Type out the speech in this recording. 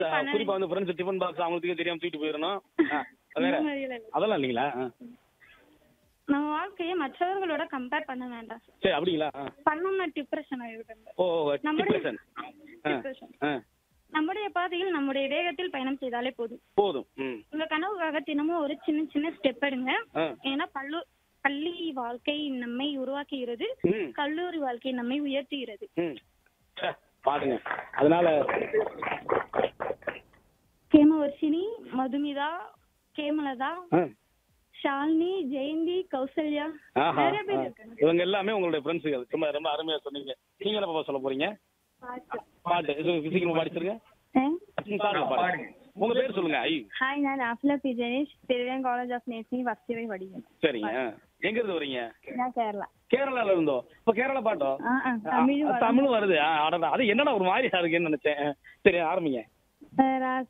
பண்ண குறிப்பா வந்து ஃப்ரெண்ட்ஸ் டிஃபன் பாக்ஸ் அவங்களுக்கு தெரியாம தூக்கிட்டு போயிடணும் ஆ, வேற இந்த மாதிரியெல்லாம் இல்ல. அதெல்லாம் இல்லைங்களா ஆ. நம்ம வாழ்க்கையை மற்றவர்களோட கம்பேர் பண்ண வேண்டாம் சரி அப்படிங்களா ஆ. பண்ணோம்னா டிப்ரெஷன் ஆயிடுது ஓ நம்முடைய டிப்ரெஷன் depression. ஆ நம்முடைய பாதையில் நம்முடைய வேகத்தில் பயணம் செய்தாலே போதும் போதும் ம் உங்க கனவுக்காக தினமும் ஒரு சின்ன சின்ன ஸ்டெப் எடுங்க ஆ ஏன்னா பள்ளு பள்ளி வாழ்க்கை நம்மை உருவாக்குகிறது ம் கல்லூரி வாழ்க்கை நம்மை உயர்த்துகிறது ம் ச்சே, பாருங்க அதனால கேமவர்ஷினி மதுமிதா கேமலதா ஆ. ஷாலினி ஜெயந்தி கௌசல்யா ஆஹா, நிறைய பேர் ஆ. இருக்காங்க இவங்க எல்லாமே உங்களுடைய ஃப்ரெண்ட்ஸுகள் ரொம்ப ரொம்ப அருமையா சொன்னீங்க நீங்க என்ன பாப்பா சொல்ல போறீங்க பாட்டு இது சீக்கிரமா பாடிச்சிருங்க ம், பாருங்க பாருங்க உங்க பேர் சொல்லுங்க ஐ ഹായ് ഞാൻ ആഫ്ല P Janesh Thiruvananthapuram college of nursing first year പഠിക്കുന്നു சரிங்க ஆ. எங்க இருந்து வரீங்க ഞാൻ കേരള கேரளால இருந்தோ இப்ப கேரளா பாட்டோ ആ ആ തമിഴ് ஆ, தமிழும் வருது ஆ, அடடா அது என்னடா ஒரு மாதிரியா இருக்குன்னு நினைச்சேன் சரி ஆரம்பிங்க ராச